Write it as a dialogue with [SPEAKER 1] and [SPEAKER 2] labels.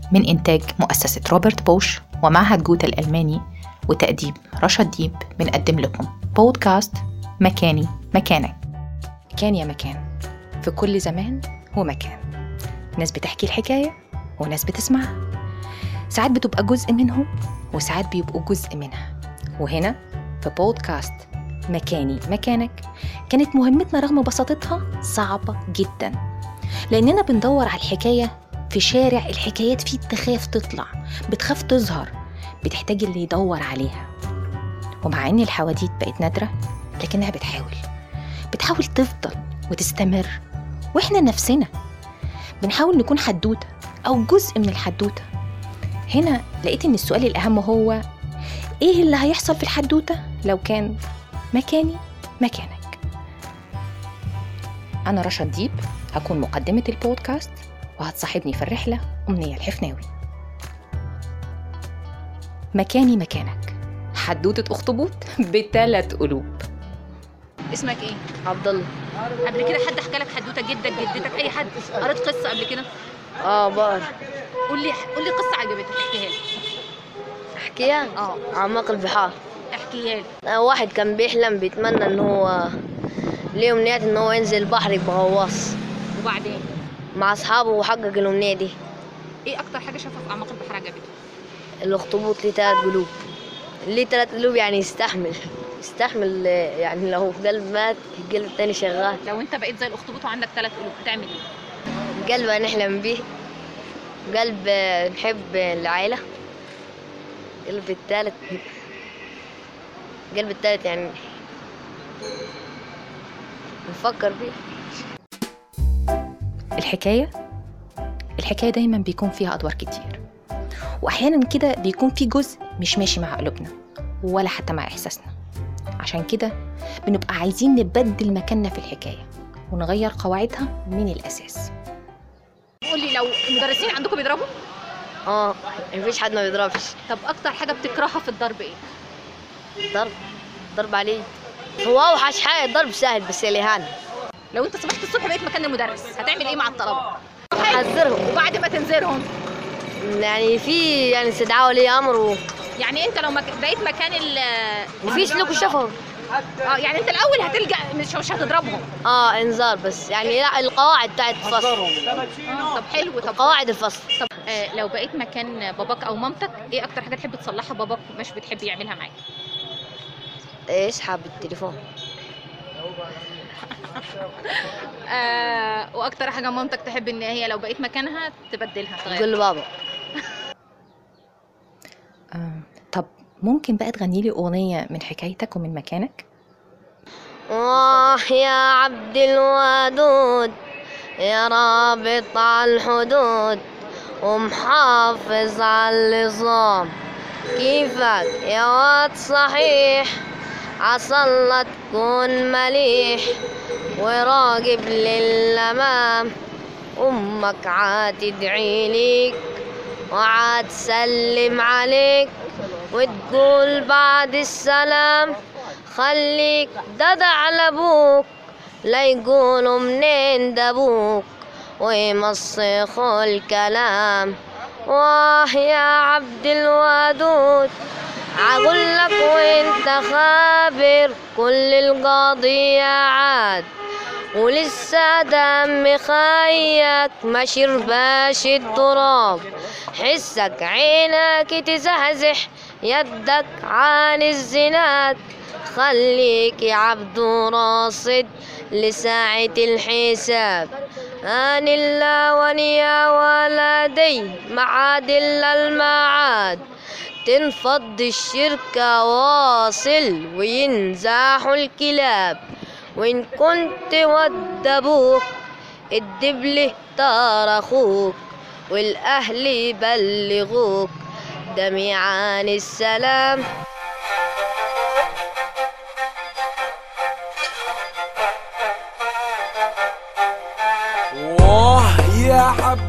[SPEAKER 1] من إنتاج مؤسسة روبرت بوش ومعهد جوتا الألماني وتأديب رشا ديب بنقدم لكم بودكاست مكاني مكانك كان يا مكان في كل زمان ومكان ناس بتحكي الحكاية وناس بتسمعها ساعات بتبقى جزء منهم وساعات بيبقوا جزء منها وهنا في بودكاست مكاني مكانك كانت مهمتنا رغم بساطتها صعبة جدا لأننا بندور على الحكاية في شارع الحكايات فيه تخاف تطلع بتخاف تظهر بتحتاج اللي يدور عليها ومع ان الحواديت بقت نادرة لكنها بتحاول بتحاول تفضل وتستمر واحنا نفسنا بنحاول نكون حدوتة أو جزء من الحدوتة هنا لقيت إن السؤال الأهم هو إيه اللي هيحصل في الحدوتة لو كان مكاني مكانك أنا رشا ديب هكون مقدمة البودكاست وهتصاحبني في الرحلة أمنية الحفناوي مكاني مكانك حدوتة أخطبوط بثلاث قلوب
[SPEAKER 2] اسمك ايه؟
[SPEAKER 3] عبد الله
[SPEAKER 2] قبل كده حد حكى لك حدوته جدك جدتك اي حد قريت قصه قبل كده؟
[SPEAKER 3] اه بقر
[SPEAKER 2] قول لي قول لي قصه عجبتك احكيها لي
[SPEAKER 3] احكيها
[SPEAKER 2] اه
[SPEAKER 3] اعماق البحار
[SPEAKER 2] احكيها لي
[SPEAKER 3] آه، واحد كان بيحلم بيتمنى ان هو ليه امنيات ان هو ينزل البحر يبقى غواص
[SPEAKER 2] وبعدين
[SPEAKER 3] مع اصحابه وحقق الامنيه دي
[SPEAKER 2] ايه اكتر حاجه شافها في اعماق البحر عجبتك؟
[SPEAKER 3] الاخطبوط ليه تلات قلوب ليه تلات قلوب يعني يستحمل يستحمل آه، يعني لو قلب مات القلب التاني شغال
[SPEAKER 2] لو انت بقيت زي الاخطبوط وعندك ثلاث قلوب هتعمل ايه؟
[SPEAKER 3] قلب هنحلم بيه قلب آه، نحب العائلة قلب التالت قلب التالت يعني نفكر فيه
[SPEAKER 1] الحكاية الحكاية دايما بيكون فيها أدوار كتير وأحيانا كده بيكون في جزء مش ماشي مع قلوبنا ولا حتى مع إحساسنا عشان كده بنبقى عايزين نبدل مكاننا في الحكاية ونغير قواعدها من الأساس
[SPEAKER 2] قول لي لو المدرسين عندكم بيضربوا
[SPEAKER 3] اه مفيش حد ما بيضربش
[SPEAKER 2] طب اكتر حاجه بتكرهها في الضرب ايه؟
[SPEAKER 3] ضرب ضرب عليه هو اوحش حاجه الضرب سهل بس الاهانه
[SPEAKER 2] لو انت صبحت الصبح بقيت مكان المدرس هتعمل ايه مع الطلبه؟
[SPEAKER 3] حذرهم
[SPEAKER 2] وبعد ما تنذرهم
[SPEAKER 3] يعني في يعني استدعاء ولي امر و...
[SPEAKER 2] يعني انت لو مك... بقيت مكان ال
[SPEAKER 3] مفيش لكم شفهم
[SPEAKER 2] اه يعني انت الاول هتلجا مش مش هتضربهم
[SPEAKER 3] اه انذار بس يعني لا القواعد بتاعت الفصل
[SPEAKER 2] آه طب حلو طب
[SPEAKER 3] قواعد الفصل
[SPEAKER 2] طب آه لو بقيت مكان باباك او مامتك ايه اكتر حاجه تحب تصلحها باباك مش بتحب يعملها معاك
[SPEAKER 3] اسحب التليفون
[SPEAKER 2] آه واكتر حاجه مامتك تحب ان هي لو بقيت مكانها تبدلها تغير
[SPEAKER 3] قول لبابا
[SPEAKER 1] آه، طب ممكن بقى تغني لي أغنية من حكايتك ومن مكانك؟
[SPEAKER 3] واه يا عبد الودود يا رابط على الحدود ومحافظ على النظام كيفك يا واد صحيح عصلا تكون مليح وراقب للأمام أمك عاد تدعي ليك وعاد تسلم عليك وتقول بعد السلام خليك ددع لابوك لا يقولوا منين دبوك ويمسخوا الكلام واه يا عبد الودود عقول لك وانت خابر كل القضية عاد ولسه دم خيك ما شرباش التراب حسك عينك تزهزح يدك عن الزناد خليك يا عبد راصد لساعة الحساب آن الله ونيا ولدي معاد إلا المعاد تنفض الشركة واصل وينزاح الكلاب وإن كنت ود أبوك الدبل طار أخوك والأهل يبلغوك دمي عن السلام
[SPEAKER 4] واه يا عبد